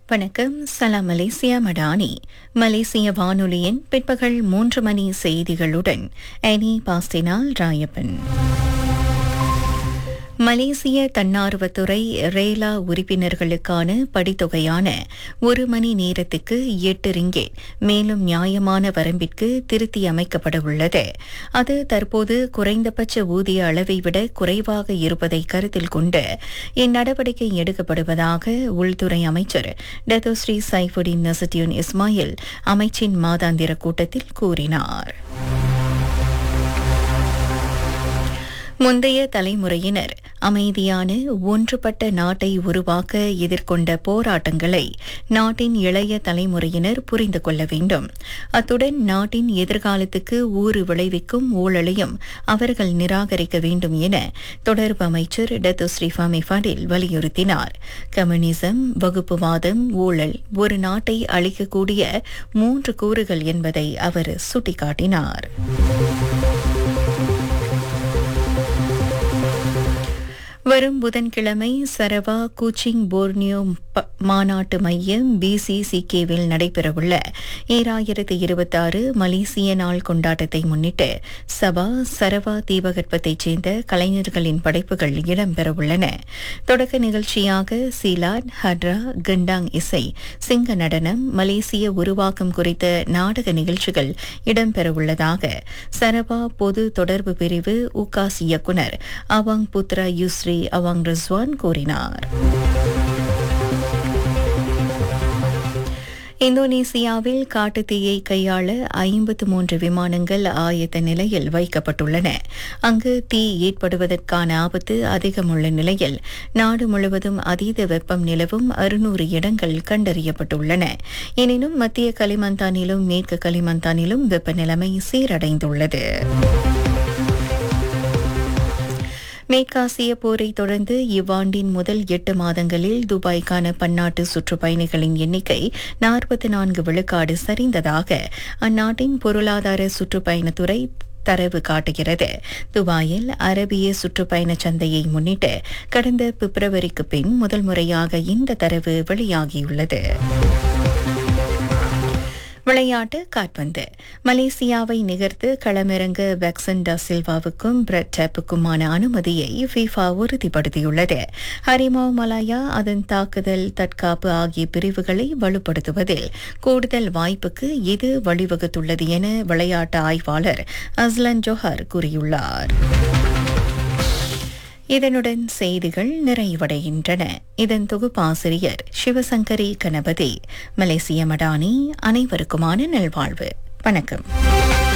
வணக்கம் சலாம் மலேசியா மடானி மலேசிய வானொலியின் பிற்பகல் மூன்று மணி செய்திகளுடன் எனி பாஸ்டினால் ராயப்பன் மலேசிய தன்னார்வத்துறை ரேலா உறுப்பினர்களுக்கான படித்தொகையான ஒரு மணி நேரத்துக்கு எட்டு ரிங்கேட் மேலும் நியாயமான வரம்பிற்கு திருத்தி அமைக்கப்பட உள்ளது அது தற்போது குறைந்தபட்ச ஊதிய அளவை விட குறைவாக இருப்பதை கருத்தில் கொண்டு இந்நடவடிக்கை எடுக்கப்படுவதாக உள்துறை அமைச்சர் டத்தோஸ்ரீ சைஃபுடின் நசட்டியூன் இஸ்மாயில் அமைச்சின் மாதாந்திர கூட்டத்தில் கூறினார் முந்தைய தலைமுறையினர் அமைதியான ஒன்றுபட்ட நாட்டை உருவாக்க எதிர்கொண்ட போராட்டங்களை நாட்டின் இளைய தலைமுறையினர் புரிந்து கொள்ள வேண்டும் அத்துடன் நாட்டின் எதிர்காலத்துக்கு ஊறு விளைவிக்கும் ஊழலையும் அவர்கள் நிராகரிக்க வேண்டும் என தொடர்பு அமைச்சர் டத்து ஸ்ரீஃபாமி ஃபடில் வலியுறுத்தினார் கம்யூனிசம் வகுப்புவாதம் ஊழல் ஒரு நாட்டை அளிக்கக்கூடிய மூன்று கூறுகள் என்பதை அவர் சுட்டிக்காட்டினார் வரும் புதன்கிழமை சரவா கூச்சிங் போர்னியோ மாநாட்டு மையம் பிசிசிகேவில் நடைபெறவுள்ள ஈராயிரத்து இருபத்தாறு மலேசிய நாள் கொண்டாட்டத்தை முன்னிட்டு சபா சரவா தீபகற்பத்தைச் சேர்ந்த கலைஞர்களின் படைப்புகள் இடம்பெறவுள்ளன தொடக்க நிகழ்ச்சியாக சீலாட் ஹட்ரா கண்டாங் இசை சிங்க நடனம் மலேசிய உருவாக்கம் குறித்த நாடக நிகழ்ச்சிகள் இடம்பெறவுள்ளதாக சரவா பொது தொடர்பு பிரிவு உகாஸ் இயக்குநர் Awang Putra Yusri Awang Rizwan கூறினார் இந்தோனேசியாவில் காட்டுத்தீயை கையாள ஐம்பத்து மூன்று விமானங்கள் ஆயத்த நிலையில் வைக்கப்பட்டுள்ளன அங்கு தீ ஏற்படுவதற்கான ஆபத்து அதிகமுள்ள நிலையில் நாடு முழுவதும் அதீத வெப்பம் நிலவும் அறுநூறு இடங்கள் கண்டறியப்பட்டுள்ளன எனினும் மத்திய களிமந்தானிலும் மேற்கு களிமந்தானிலும் வெப்பநிலைமை சீரடைந்துள்ளது மேற்காசிய போரை தொடர்ந்து இவ்வாண்டின் முதல் எட்டு மாதங்களில் துபாய்க்கான பன்னாட்டு சுற்றுப்பயணிகளின் எண்ணிக்கை நாற்பத்தி நான்கு விழுக்காடு சரிந்ததாக அந்நாட்டின் பொருளாதார சுற்றுப்பயணத்துறை தரவு காட்டுகிறது துபாயில் அரபிய சுற்றுப்பயண சந்தையை முன்னிட்டு கடந்த பிப்ரவரிக்கு பின் முதல் முறையாக இந்த தரவு வெளியாகியுள்ளது விளையாட்டு காட்பந்து மலேசியாவை நிகர்த்து களமிறங்க வெக்சன் டா சில்வாவுக்கும் பிரெட் டேப்புக்குமான அனுமதியை ஃபிஃபா உறுதிப்படுத்தியுள்ளது ஹரிமாவ் மலாயா அதன் தாக்குதல் தற்காப்பு ஆகிய பிரிவுகளை வலுப்படுத்துவதில் கூடுதல் வாய்ப்புக்கு இது வழிவகுத்துள்ளது என விளையாட்டு ஆய்வாளர் அஸ்லன் ஜோஹர் கூறியுள்ளார் இதனுடன் செய்திகள் நிறைவடைகின்றன இதன் தொகுப்பாசிரியர் சிவசங்கரி கணபதி மலேசிய மடானி அனைவருக்குமான நல்வாழ்வு வணக்கம்